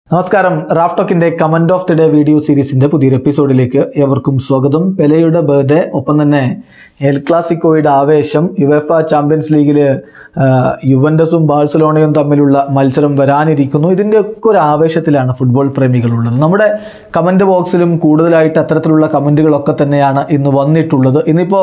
നമസ്കാരം റാഫ് ടോക്കിന്റെ comment of the day video സീരീസിന്റെ പുതിയൊരു എപ്പിസോഡിലേക്ക് ഏവർക്കും സ്വാഗതം പെലയുടെ ബർത്ത്ഡേ ഒപ്പം തന്നെ എൽ ക്ലാസിക്കോയുടെ ആവേശം യുവഫ ചാമ്പ്യൻസ് ലീഗിൽ യുവൻഡസും ബാഴ്സലോണയും തമ്മിലുള്ള മത്സരം വരാനിരിക്കുന്നു ഇതിൻ്റെ ഒക്കെ ഒരു ആവേശത്തിലാണ് ഫുട്ബോൾ പ്രേമികളുള്ളത് നമ്മുടെ കമൻറ്റ് ബോക്സിലും കൂടുതലായിട്ട് അത്തരത്തിലുള്ള കമൻറ്റുകളൊക്കെ തന്നെയാണ് ഇന്ന് വന്നിട്ടുള്ളത് ഇന്നിപ്പോൾ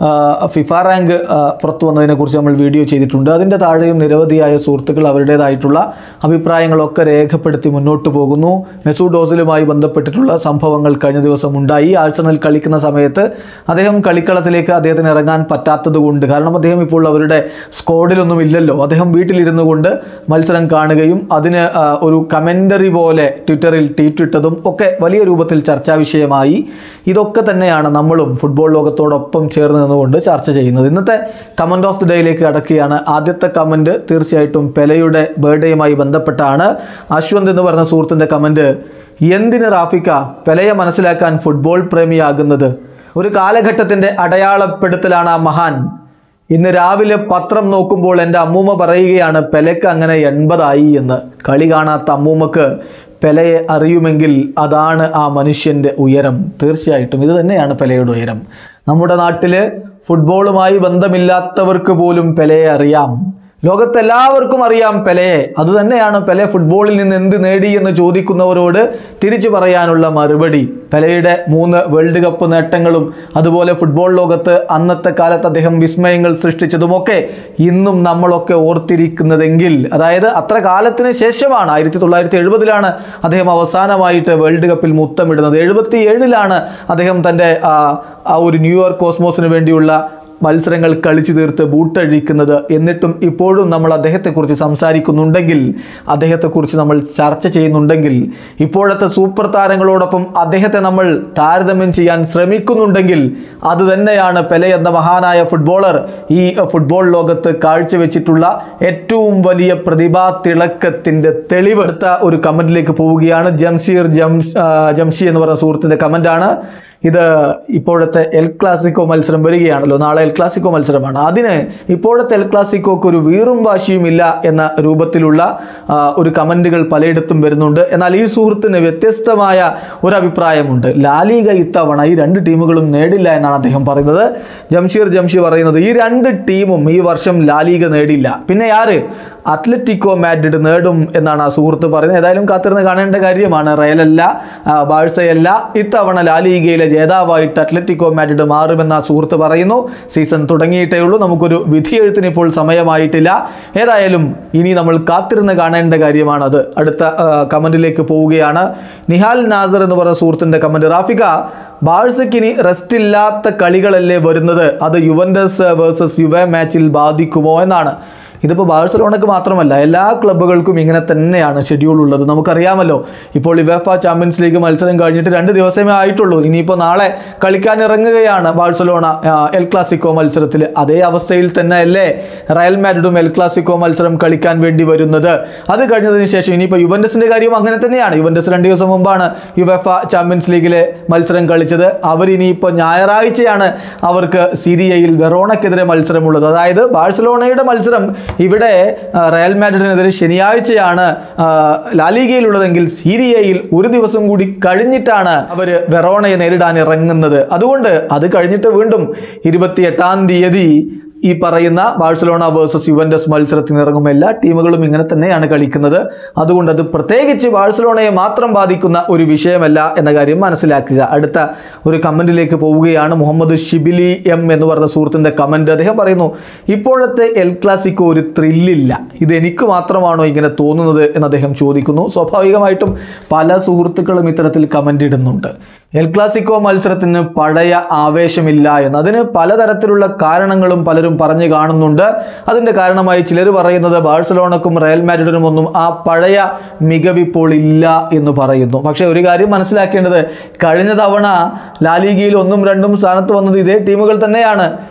ഫിഫ റാങ്ക് പുറത്തു വന്നതിനെക്കുറിച്ച് നമ്മൾ വീഡിയോ ചെയ്തിട്ടുണ്ട് അതിൻ്റെ താഴെയും നിരവധിയായ സുഹൃത്തുക്കൾ അവരുടേതായിട്ടുള്ള അഭിപ്രായങ്ങളൊക്കെ രേഖപ്പെടുത്തി മുന്നോട്ട് പോകുന്നു മെസൂഡ് ഓസിലുമായി ബന്ധപ്പെട്ടിട്ടുള്ള സംഭവങ്ങൾ കഴിഞ്ഞ ദിവസം ഉണ്ടായി ആഴ്സണൽ കളിക്കുന്ന സമയത്ത് അദ്ദേഹം കളിക്കളത്തിലേക്ക് അദ്ദേഹത്തിന് ഇറങ്ങാൻ പറ്റാത്തത് കൊണ്ട് കാരണം അദ്ദേഹം ഇപ്പോൾ അവരുടെ സ്ക്വാഡിലൊന്നും ഇല്ലല്ലോ അദ്ദേഹം വീട്ടിലിരുന്നു കൊണ്ട് മത്സരം കാണുകയും അതിന് ആ, ഒരു കമൻ്ററി പോലെ ട്വിറ്ററിൽ ട്വീറ്റ് ഇട്ടതും ഒക്കെ വലിയ രൂപത്തിൽ ചർച്ചാ വിഷയമായി ഇതൊക്കെ തന്നെയാണ് നമ്മളും ഫുട്ബോൾ ലോകത്തോടൊപ്പം ചേർന്ന് നിന്നുകൊണ്ട് ചർച്ച ചെയ്യുന്നത് ഇന്നത്തെ കമൻറ്റ് ഓഫ് ദി ഡേയിലേക്ക് അടക്കുകയാണ് ആദ്യത്തെ കമൻറ്റ് തീർച്ചയായിട്ടും പെലയുടെ ബർത്ത്ഡേയുമായി ബന്ധപ്പെട്ടാണ് അശ്വന്ത് എന്ന് പറഞ്ഞ സുഹൃത്തിൻ്റെ കമൻറ്റ് എന്തിന് റാഫിക്ക പെലയെ മനസ്സിലാക്കാൻ ഫുട്ബോൾ പ്രേമിയാകുന്നത് ഒരു കാലഘട്ടത്തിൻ്റെ അടയാളപ്പെടുത്തലാണ് ആ മഹാൻ ഇന്ന് രാവിലെ പത്രം നോക്കുമ്പോൾ എൻ്റെ അമ്മൂമ്മ പറയുകയാണ് പെലക്ക് അങ്ങനെ എൺപതായി എന്ന് കളി കാണാത്ത അമ്മൂമ്മക്ക് പെലയെ അറിയുമെങ്കിൽ അതാണ് ആ മനുഷ്യൻ്റെ ഉയരം തീർച്ചയായിട്ടും ഇത് തന്നെയാണ് പെലയുടെ ഉയരം നമ്മുടെ നാട്ടിൽ ഫുട്ബോളുമായി ബന്ധമില്ലാത്തവർക്ക് പോലും പെലയെ അറിയാം ലോകത്തെല്ലാവർക്കും അറിയാം പെലയെ അതുതന്നെയാണ് പെലെ ഫുട്ബോളിൽ നിന്ന് എന്ത് നേടി എന്ന് ചോദിക്കുന്നവരോട് തിരിച്ചു പറയാനുള്ള മറുപടി പെലയുടെ മൂന്ന് വേൾഡ് കപ്പ് നേട്ടങ്ങളും അതുപോലെ ഫുട്ബോൾ ലോകത്ത് അന്നത്തെ കാലത്ത് അദ്ദേഹം വിസ്മയങ്ങൾ സൃഷ്ടിച്ചതുമൊക്കെ ഇന്നും നമ്മളൊക്കെ ഓർത്തിരിക്കുന്നതെങ്കിൽ അതായത് അത്ര കാലത്തിന് ശേഷമാണ് ആയിരത്തി തൊള്ളായിരത്തി എഴുപതിലാണ് അദ്ദേഹം അവസാനമായിട്ട് വേൾഡ് കപ്പിൽ മുത്തമിടുന്നത് എഴുപത്തി ഏഴിലാണ് അദ്ദേഹം തൻ്റെ ആ, ആ ഒരു ന്യൂയോർക്ക് കോസ്മോസിന് വേണ്ടിയുള്ള മത്സരങ്ങൾ കളിച്ചു തീർത്ത് ബൂട്ടഴിക്കുന്നത് എന്നിട്ടും ഇപ്പോഴും നമ്മൾ അദ്ദേഹത്തെക്കുറിച്ച് സംസാരിക്കുന്നുണ്ടെങ്കിൽ അദ്ദേഹത്തെക്കുറിച്ച് നമ്മൾ ചർച്ച ചെയ്യുന്നുണ്ടെങ്കിൽ ഇപ്പോഴത്തെ സൂപ്പർ താരങ്ങളോടൊപ്പം അദ്ദേഹത്തെ നമ്മൾ താരതമ്യം ചെയ്യാൻ ശ്രമിക്കുന്നുണ്ടെങ്കിൽ അത് തന്നെയാണ് പെലെ എന്ന മഹാനായ ഫുട്ബോളർ ഈ ഫുട്ബോൾ ലോകത്ത് കാഴ്ചവെച്ചിട്ടുള്ള ഏറ്റവും വലിയ പ്രതിഭാ തിളക്കത്തിൻ്റെ തെളിവെടുത്ത ഒരു കമൻറ്റിലേക്ക് പോവുകയാണ് ജംഷീർ ജംസ് ആ, ജംഷി എന്ന് പറഞ്ഞ സുഹൃത്തിൻ്റെ കമൻറ്റാണ് ഇത് ഇപ്പോഴത്തെ എൽ ക്ലാസിക്കോ മത്സരം വരികയാണല്ലോ നാളെ എൽ ക്ലാസിക്കോ മത്സരമാണ് അതിന് ഇപ്പോഴത്തെ എൽ ക്ലാസിക്കോക്ക് ഒരു വീറും വാശിയും ഇല്ല എന്ന രൂപത്തിലുള്ള ആ, ഒരു കമൻറ്റുകൾ പലയിടത്തും വരുന്നുണ്ട് എന്നാൽ ഈ സുഹൃത്തിന് വ്യത്യസ്തമായ ഒരു അഭിപ്രായമുണ്ട് ലാലിക ഇത്തവണ ഈ രണ്ട് ടീമുകളും നേടില്ല എന്നാണ് അദ്ദേഹം പറയുന്നത് ജംഷീർ ജംഷി പറയുന്നത് ഈ രണ്ട് ടീമും ഈ വർഷം ലാലിക നേടില്ല പിന്നെ ആര് അത്ലറ്റിക്കോ മാഡ്രിഡ് നേടും എന്നാണ് ആ സുഹൃത്ത് പറയുന്നത് ഏതായാലും കാത്തിരുന്ന് കാണേണ്ട കാര്യമാണ് റയലല്ല ആ, ബാഴ്സയല്ല ഇത്തവണ ലാലിഗയിലെ ജേതാവായിട്ട് അത്ലറ്റിക്കോ മാഡ്രിഡ് മാറുമെന്ന് ആ സുഹൃത്ത് പറയുന്നു സീസൺ തുടങ്ങിയിട്ടേ ഉള്ളൂ നമുക്കൊരു വിധിയെഴുത്തിന് ഇപ്പോൾ സമയമായിട്ടില്ല ഏതായാലും ഇനി നമ്മൾ കാത്തിരുന്ന് കാണേണ്ട കാര്യമാണത് അടുത്ത ആ, കമന്റിലേക്ക് പോവുകയാണ് നിഹാൽ നാസർ എന്ന് പറഞ്ഞ സുഹൃത്തിൻ്റെ കമന്റ് റാഫിക ബാഴ്സയ്ക്ക് ഇനി റെസ്റ്റ് ഇല്ലാത്ത കളികളല്ലേ വരുന്നത് അത് യുവൻഡസ് വേഴ്സസ് യുവ മാച്ചിൽ ബാധിക്കുമോ എന്നാണ് ഇതിപ്പോൾ ബാഴ്സലോണയ്ക്ക് മാത്രമല്ല എല്ലാ ക്ലബ്ബുകൾക്കും ഇങ്ങനെ തന്നെയാണ് ഷെഡ്യൂൾ ഉള്ളത് നമുക്കറിയാമല്ലോ ഇപ്പോൾ ഇവഫ ചാമ്പ്യൻസ് ലീഗ് മത്സരം കഴിഞ്ഞിട്ട് രണ്ട് ദിവസമേ ആയിട്ടുള്ളൂ ഇനിയിപ്പോൾ നാളെ കളിക്കാൻ ഇറങ്ങുകയാണ് ബാഴ്സലോണ ആ, എൽ ക്ലാസിക്കോ മത്സരത്തിൽ അതേ അവസ്ഥയിൽ തന്നെ അല്ലേ റയൽ മാഡ്രിഡും എൽ ക്ലാസിക്കോ മത്സരം കളിക്കാൻ വേണ്ടി വരുന്നത് അത് കഴിഞ്ഞതിന് ശേഷം ഇനിയിപ്പോൾ യുവൻഡസിൻ്റെ കാര്യം അങ്ങനെ തന്നെയാണ് യുവൻഡസ് രണ്ട് ദിവസം മുമ്പാണ് യുവഫ ചാമ്പ്യൻസ് ലീഗിലെ മത്സരം കളിച്ചത് അവരിനിയിപ്പോൾ ഞായറാഴ്ചയാണ് അവർക്ക് സിരിയയിൽ വെറോണയ്ക്കെതിരെ മത്സരമുള്ളത് അതായത് ബാഴ്സലോണയുടെ മത്സരം ഇവിടെ ആ, റയൽ മാഡ്രിഡിനെതിരെ ശനിയാഴ്ചയാണ് ആ, ലാലിഗയിലുള്ളതെങ്കിൽ സീരിയയിൽ ഒരു ദിവസം കൂടി കഴിഞ്ഞിട്ടാണ് അവർ വെറോണയെ നേരിടാൻ ഇറങ്ങുന്നത് അതുകൊണ്ട് അത് കഴിഞ്ഞിട്ട് വീണ്ടും ഇരുപത്തിയെട്ടാം തീയതി ഈ പറയുന്ന ബാഴ്സലോണ വേഴ്സസ് യുവൻഡസ് മത്സരത്തിന് ഇറങ്ങും എല്ലാ ടീമുകളും ഇങ്ങനെ തന്നെയാണ് കളിക്കുന്നത് അതുകൊണ്ട് അത് പ്രത്യേകിച്ച് ബാഴ്സലോണയെ മാത്രം ബാധിക്കുന്ന ഒരു വിഷയമല്ല എന്ന കാര്യം മനസ്സിലാക്കുക അടുത്ത ഒരു കമൻറ്റിലേക്ക് പോവുകയാണ് മുഹമ്മദ് ഷിബിലി എം എന്ന് പറഞ്ഞ സുഹൃത്തിൻ്റെ കമൻറ്റ് അദ്ദേഹം പറയുന്നു ഇപ്പോഴത്തെ എൽ ക്ലാസിക്കോ ഒരു ത്രില്ലില്ല ഇത് എനിക്ക് മാത്രമാണോ ഇങ്ങനെ തോന്നുന്നത് എന്ന് അദ്ദേഹം ചോദിക്കുന്നു സ്വാഭാവികമായിട്ടും പല സുഹൃത്തുക്കളും ഇത്തരത്തിൽ കമൻ്റ് ഇടുന്നുണ്ട് എൽ ക്ലാസിക്കോ മത്സരത്തിന് പഴയ ആവേശമില്ല എന്ന് അതിന് പലതരത്തിലുള്ള കാരണങ്ങളും പലരും പറഞ്ഞു കാണുന്നുണ്ട് അതിൻ്റെ കാരണമായി ചിലർ പറയുന്നത് ബാഴ്സലോണക്കും റയൽ മാഡ്രിഡിനും ഒന്നും ആ പഴയ മികവിപ്പോൾ ഇല്ല എന്ന് പറയുന്നു പക്ഷേ ഒരു കാര്യം മനസ്സിലാക്കേണ്ടത് കഴിഞ്ഞ തവണ ലാലിഗയിൽ ഒന്നും രണ്ടും സ്ഥാനത്ത് വന്നത് ഇതേ ടീമുകൾ തന്നെയാണ്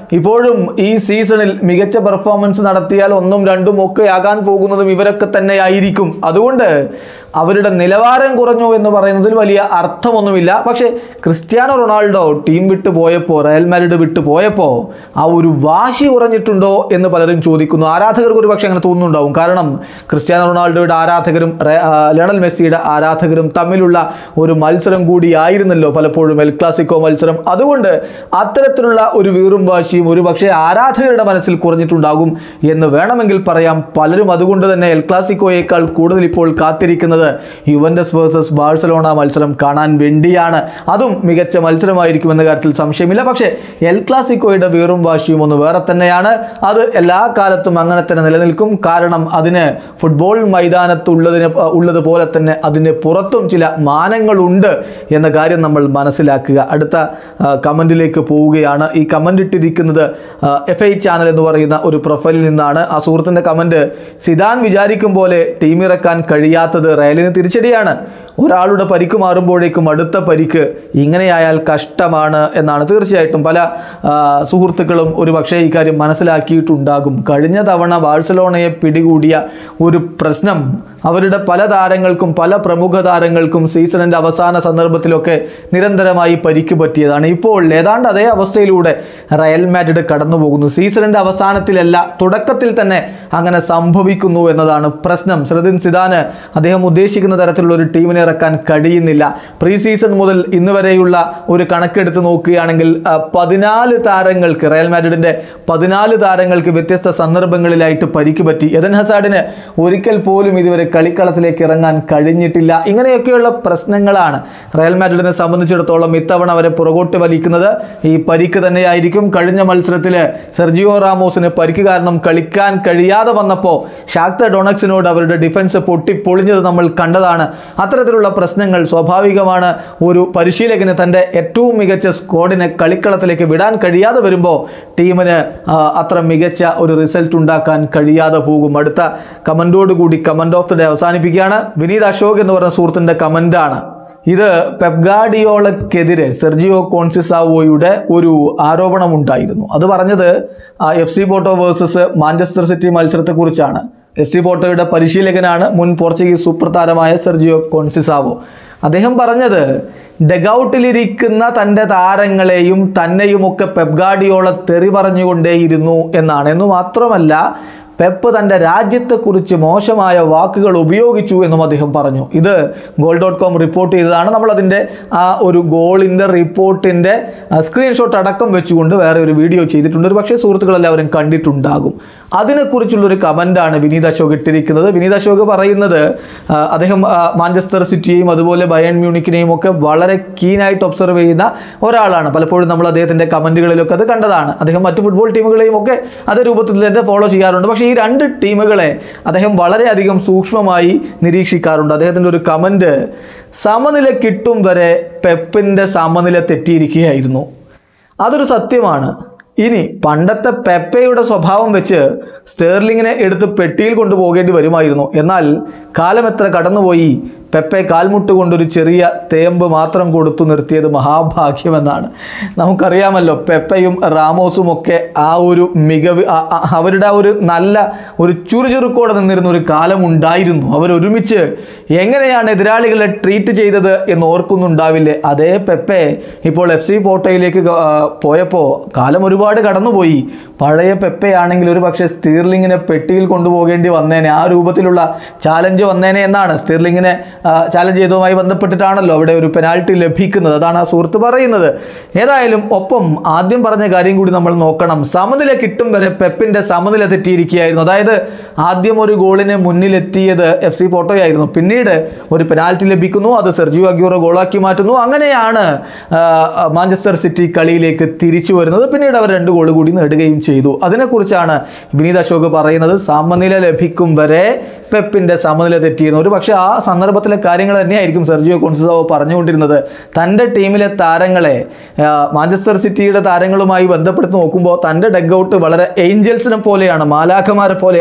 ഇപ്പോഴും ഈ സീസണിൽ മികച്ച പെർഫോമൻസ് നടത്തിയാൽ ഒന്നും രണ്ടും ഒക്കെ ആകാൻ പോകുന്നതും ഇവരൊക്കെ തന്നെ ആയിരിക്കും അതുകൊണ്ട് അവരുടെ നിലവാരം കുറഞ്ഞു എന്ന് പറയുന്നതിൽ വലിയ അർത്ഥമൊന്നുമില്ല പക്ഷേ ക്രിസ്ത്യാനോ റൊണാൾഡോ ടീം വിട്ട് പോയപ്പോൾ റയൽ മാഡ്രിഡ് വിട്ട് പോയപ്പോൾ ആ ഒരു വാശി കുറഞ്ഞിട്ടുണ്ടോ എന്ന് പലരും ചോദിക്കുന്നു ആരാധകർക്ക് ഒരു പക്ഷേ അങ്ങനെ തോന്നുന്നുണ്ടാവും കാരണം ക്രിസ്ത്യാനോ റൊണാൾഡോയുടെ ആരാധകരും റെ- ആ, ലയണൽ മെസ്സിയുടെ ആരാധകരും തമ്മിലുള്ള ഒരു മത്സരം കൂടിയായിരുന്നല്ലോ പലപ്പോഴും എൽ ക്ലാസിക്കോ മത്സരം അതുകൊണ്ട് അത്തരത്തിലുള്ള ഒരു വീറും വാശിയും ഒരു പക്ഷേ ആരാധകരുടെ മനസ്സിൽ കുറഞ്ഞിട്ടുണ്ടാകും എന്ന് വേണമെങ്കിൽ പറയാം പലരും അതുകൊണ്ട് തന്നെ എൽ ക്ലാസിക്കോയേക്കാൾ കൂടുതൽ ഇപ്പോൾ കാത്തിരിക്കുന്നത് യുവൻഡസ് വേഴ്സസ് ബാഴ്സലോണ മത്സരം കാണാൻ വേണ്ടിയാണ് അതും മികച്ച മത്സരമായിരിക്കും എന്ന കാര്യത്തിൽ സംശയമില്ല പക്ഷേ എൽ ക്ലാസിക്കോയുടെ വീറും വാശിയും ഒന്ന് വേറെ തന്നെയാണ് അത് എല്ലാ കാലത്തും അങ്ങനെ തന്നെ നിലനിൽക്കും കാരണം അതിന് ഫുട്ബോൾ മൈതാനത്തുള്ളതിന് ഉള്ളതുപോലെ തന്നെ അതിന് പുറത്തും ചില മാനങ്ങളുണ്ട് എന്ന കാര്യം നമ്മൾ മനസ്സിലാക്കുക അടുത്ത ആ, കമന്റിലേക്ക് പോവുകയാണ് ഈ കമന്റ് ഇട്ടിരിക്കുന്നത് എഫ് ഐ ചാനൽ എന്ന് പറയുന്ന ഒരു പ്രൊഫൈലിൽ നിന്നാണ് ആ സുഹൃത്തിൻ്റെ കമന്റ് സിദാൻ വിചാരിക്കും പോലെ ടീമിറക്കാൻ കഴിയാത്തത് റയലിന് തിരിച്ചടിയാണ് ഒരാളുടെ പരിക്ക് മാറുമ്പോഴേക്കും അടുത്ത പരിക്ക് ഇങ്ങനെയായാൽ കഷ്ടമാണ് എന്നാണ് തീർച്ചയായിട്ടും പല ആ, സുഹൃത്തുക്കളും ഒരു പക്ഷേ ഇക്കാര്യം മനസ്സിലാക്കിയിട്ടുണ്ടാകും കഴിഞ്ഞ തവണ ബാഴ്സലോണയെ പിടികൂടിയ ഒരു പ്രശ്നം അവരുടെ പല താരങ്ങൾക്കും പല പ്രമുഖ താരങ്ങൾക്കും സീസണിൻ്റെ അവസാന സന്ദർഭത്തിലൊക്കെ നിരന്തരമായി പരിക്ക് പറ്റിയതാണ് ഇപ്പോൾ ഏതാണ്ട് അതേ അവസ്ഥയിലൂടെ റയൽ മാഡ്രിഡ് കടന്നു പോകുന്നു സീസണിൻ്റെ അവസാനത്തിലല്ല തുടക്കത്തിൽ തന്നെ അങ്ങനെ സംഭവിക്കുന്നു എന്നതാണ് പ്രശ്നം ശ്രദിൻ സിദാന് അദ്ദേഹം ഉദ്ദേശിക്കുന്ന തരത്തിലുള്ള ഒരു ടീമിനെ ഇറക്കാൻ കഴിയുന്നില്ല പ്രീ സീസൺ മുതൽ ഇന്ന് വരെയുള്ള ഒരു കണക്കെടുത്ത് നോക്കുകയാണെങ്കിൽ ആ, പതിനാല് താരങ്ങൾക്ക് റയൽ മാഡ്രിഡിന്റെ പതിനാല് താരങ്ങൾക്ക് വ്യത്യസ്ത സന്ദർഭങ്ങളിലായിട്ട് പരിക്ക് പറ്റി എദൻ ഹസാഡിന് ഒരിക്കൽ പോലും ഇതുവരെ കളിക്കളത്തിലേക്ക് ഇറങ്ങാൻ കഴിഞ്ഞിട്ടില്ല ഇങ്ങനെയൊക്കെയുള്ള പ്രശ്നങ്ങളാണ് റയൽ മാഡ്രിഡിനെ സംബന്ധിച്ചിടത്തോളം ഇത്തവണ അവരെ പുറകോട്ട് വലിക്കുന്നത് ഈ പരിക്ക് തന്നെയായിരിക്കും കഴിഞ്ഞ മത്സരത്തിൽ സെർജിയോ റാമോസിന് പരിക്ക് കാരണം കളിക്കാൻ കഴിയാതെ വന്നപ്പോൾ ഷാക്ത ഡൊണക്സിനോട് അവരുടെ ഡിഫൻസ് പൊട്ടിപ്പൊളിഞ്ഞത് നമ്മൾ കണ്ടതാണ് അത്തരത്തിലുള്ള പ്രശ്നങ്ങൾ സ്വാഭാവികമാണ് ഒരു പരിശീലകന് തൻ്റെ ഏറ്റവും മികച്ച സ്ക്വാഡിനെ കളിക്കളത്തിലേക്ക് വിടാൻ കഴിയാതെ വരുമ്പോൾ ടീമിന് ആ, അത്ര മികച്ച ഒരു റിസൾട്ട് ഉണ്ടാക്കാൻ കഴിയാതെ പോകും അടുത്ത കമൻറ്റോട് കൂടി കമൻറ്റ് ഓഫ് ദ ഡേ അവസാനിപ്പിക്കുകയാണ് വിനീത് അശോക് എന്ന് പറഞ്ഞ സുഹൃത്തിൻ്റെ കമൻ്റാണ് ഇത് പെപ്ഗാഡിയോളക്കെതിരെ സെർജിയോ കോൺസിസാവോയുടെ ഒരു ആരോപണമുണ്ടായിരുന്നു അത് പറഞ്ഞത് F C Porto versus Manchester City മത്സരത്തെക്കുറിച്ചാണ് എഫ് സി പോർട്ടോയുടെ പരിശീലകനാണ് മുൻ പോർച്ചുഗീസ് സൂപ്പർ താരമായ സെർജിയോ കോൺസിസാവോ അദ്ദേഹം പറഞ്ഞത് ഡഗൌട്ടിലിരിക്കുന്ന തൻ്റെ താരങ്ങളെയും തന്നെയുമൊക്കെ പെപ്ഗാഡിയോള തെറി പറഞ്ഞുകൊണ്ടേയിരുന്നു എന്നാണ് എന്നു മാത്രമല്ല പെപ്പ് തൻ്റെ രാജ്യത്തെക്കുറിച്ച് മോശമായ വാക്കുകൾ ഉപയോഗിച്ചു എന്നും അദ്ദേഹം പറഞ്ഞു ഇത് ഗോൾ ഡോട്ട് കോം റിപ്പോർട്ട് ചെയ്തതാണ് നമ്മൾ അതിൻ്റെ ആ ഒരു ഗോളിൻ്റെ റിപ്പോർട്ടിൻ്റെ സ്ക്രീൻഷോട്ട് അടക്കം വെച്ചുകൊണ്ട് വേറെ ഒരു വീഡിയോ ചെയ്തിട്ടുണ്ട് ഒരു പക്ഷേ സുഹൃത്തുക്കളെല്ലാവരും കണ്ടിട്ടുണ്ടാകും അതിനെക്കുറിച്ചുള്ളൊരു കമൻ്റാണ് വിനീത് അശോക് ഇട്ടിരിക്കുന്നത് വിനീത് അശോക് പറയുന്നത് ആ, അദ്ദേഹം ആ, മാഞ്ചസ്റ്റർ സിറ്റിയെയും അതുപോലെ ബയൺ മ്യൂണിക്കിനെയും ഒക്കെ വളരെ കീനായിട്ട് ഒബ്സർവ് ചെയ്യുന്ന ഒരാളാണ് പലപ്പോഴും നമ്മൾ അദ്ദേഹത്തിൻ്റെ കമൻറ്റുകളിലൊക്കെ അത് കണ്ടതാണ് അദ്ദേഹം മറ്റു ഫുട്ബോൾ ടീമുകളെയും ഒക്കെ അതേ രൂപത്തിൽ തന്നെ ഫോളോ ചെയ്യാറുണ്ട് പക്ഷേ ഈ രണ്ട് ടീമുകളെ അദ്ദേഹം വളരെയധികം സൂക്ഷ്മമായി നിരീക്ഷിക്കാറുണ്ട് അദ്ദേഹത്തിൻ്റെ ഒരു കമൻറ്റ് സമനില കിട്ടും വരെ പെപ്പിൻ്റെ സമനില തെറ്റിയിരിക്കുകയായിരുന്നു അതൊരു സത്യമാണ് ഇനി പണ്ടത്തെ പെപ്പയുടെ സ്വഭാവം വെച്ച് സ്റ്റേർലിങ്ങിനെ എടുത്ത് പെട്ടിയിൽ കൊണ്ടുപോകേണ്ടി വരുമായിരുന്നു എന്നാൽ കാലം എത്ര കടന്നുപോയി പെപ്പെ കാൽമുട്ട് കൊണ്ടൊരു ചെറിയ തേമ്പ് മാത്രം കൊടുത്തു നിർത്തിയത് മഹാഭാഗ്യമെന്നാണ് നമുക്കറിയാമല്ലോ പെപ്പയും റാമോസും ഒക്കെ ആ ഒരു മികവ് ആ- ആ- അവരുടെ ആ ഒരു നല്ല ഒരു ചുറുചുറുക്കോടെ നിന്നിരുന്ന ഒരു കാലം ഉണ്ടായിരുന്നു അവരൊരുമിച്ച് എങ്ങനെയാണ് എതിരാളികളെ ട്രീറ്റ് ചെയ്തത് എന്ന് ഓർക്കുന്നുണ്ടാവില്ലേ അതേ പെപ്പെ ഇപ്പോൾ എഫ് സി പോട്ടയിലേക്ക് ഗ- ആ, പോയപ്പോൾ കാലം ഒരുപാട് കടന്നുപോയി പഴയ പെപ്പയാണെങ്കിൽ ഒരു പക്ഷേ സ്റ്റീർലിങ്ങിനെ പെട്ടിയിൽ കൊണ്ടുപോകേണ്ടി വന്നേനെ ആ രൂപത്തിലുള്ള ചാലഞ്ച് വന്നേനെ എന്നാണ് സ്റ്റീർലിങ്ങിനെ ചാലഞ്ച് ചെയ്തതുമായി ബന്ധപ്പെട്ടിട്ടാണല്ലോ അവിടെ ഒരു പെനാൽറ്റി ലഭിക്കുന്നത് അതാണ് ആ സുഹൃത്ത് പറയുന്നത് ഏതായാലും ഒപ്പം ആദ്യം പറഞ്ഞ കാര്യം കൂടി നമ്മൾ നോക്കണം സമനില കിട്ടും വരെ പെപ്പിന്റെ സമനില തെറ്റിയിരിക്കുകയായിരുന്നു അതായത് ആദ്യം ഒരു ഗോളിന് മുന്നിലെത്തിയത് എഫ് സി പോട്ടോയായിരുന്നു പിന്നീട് ഒരു പെനാൽറ്റി ലഭിക്കുന്നു അത് സെർജിയോ അഗ്യൂറോ ഗോളാക്കി മാറ്റുന്നു അങ്ങനെയാണ് ആ, മാഞ്ചസ്റ്റർ സിറ്റി കളിയിലേക്ക് തിരിച്ചു വരുന്നത് പിന്നീട് അവർ രണ്ട് ഗോൾ കൂടി നേടുകയും ചെയ്തു അതിനെക്കുറിച്ചാണ് വിനീത് അശോക് പറയുന്നത് സമനില ലഭിക്കും വരെ പെപ്പിന്റെ സമനില തെറ്റിയിരുന്നു ഒരു പക്ഷേ ആ സന്ദർഭത്തിലെ കാര്യങ്ങൾ തന്നെയായിരിക്കും സെർജിയോ കോൺസിസാവോ പറഞ്ഞുകൊണ്ടിരുന്നത് തൻ്റെ ടീമിലെ താരങ്ങളെ ആ, മാഞ്ചസ്റ്റർ സിറ്റിയുടെ താരങ്ങളുമായി ബന്ധപ്പെടുത്തി നോക്കുമ്പോൾ തൻ്റെ ഡഗ്ഔട്ട് വളരെ ഏഞ്ചൽസിനെ പോലെയാണ് മാലാഖമാരെ പോലെയാണ്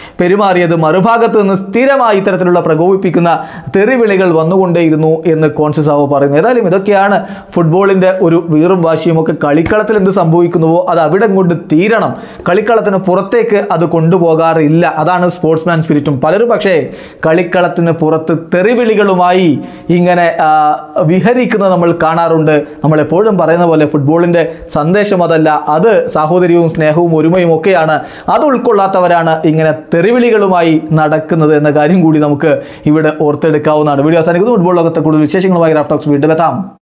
പെരുമാറിയത് മറുഭാഗത്ത് നിന്ന് സ്ഥിരമായി ഇത്തരത്തിലുള്ള പ്രകോപിപ്പിക്കുന്ന തെറിവിളികൾ വന്നുകൊണ്ടേയിരുന്നു എന്ന് കോൺസസാവോ പറയുന്നു ഏതായാലും ഇതൊക്കെയാണ് ഫുട്ബോളിന്റെ ഒരു വീറും വാശിയും ഒക്കെ കളിക്കളത്തിൽ എന്ത് സംഭവിക്കുന്നുവോ അത് അവിടെ കൊണ്ട് തീരണം കളിക്കളത്തിന് പുറത്തേക്ക് അത് കൊണ്ടുപോകാറില്ല അതാണ് സ്പോർട്സ്മാൻ സ്പിരിറ്റും പലരും പക്ഷേ കളിക്കളത്തിന് പുറത്ത് തെറിവിളികളുമായി ഇങ്ങനെ ആ, വിഹരിക്കുന്നത് നമ്മൾ കാണാറുണ്ട് നമ്മൾ എപ്പോഴും പറയുന്ന പോലെ ഫുട്ബോളിന്റെ സന്ദേശം അതല്ല അത് സാഹോദര്യവും സ്നേഹവും ഒരുമയും ഒക്കെയാണ് അത് ഉൾക്കൊള്ളാത്തവരാണ് ഇങ്ങനെ തെറിവിളികളുമായി നടക്കുന്നത് എന്ന കാര്യം കൂടി നമുക്ക് ഇവിടെ ഓർത്തെടുക്കാവുന്നതാണ് വീഡിയോ അവസാനിക്കുന്നു ഫുട്ബോൾ ലോകത്തെ കൂടുതൽ വിശേഷങ്ങളുമായി റാഫ്റ്റോക്സ് വീണ്ടും എത്താം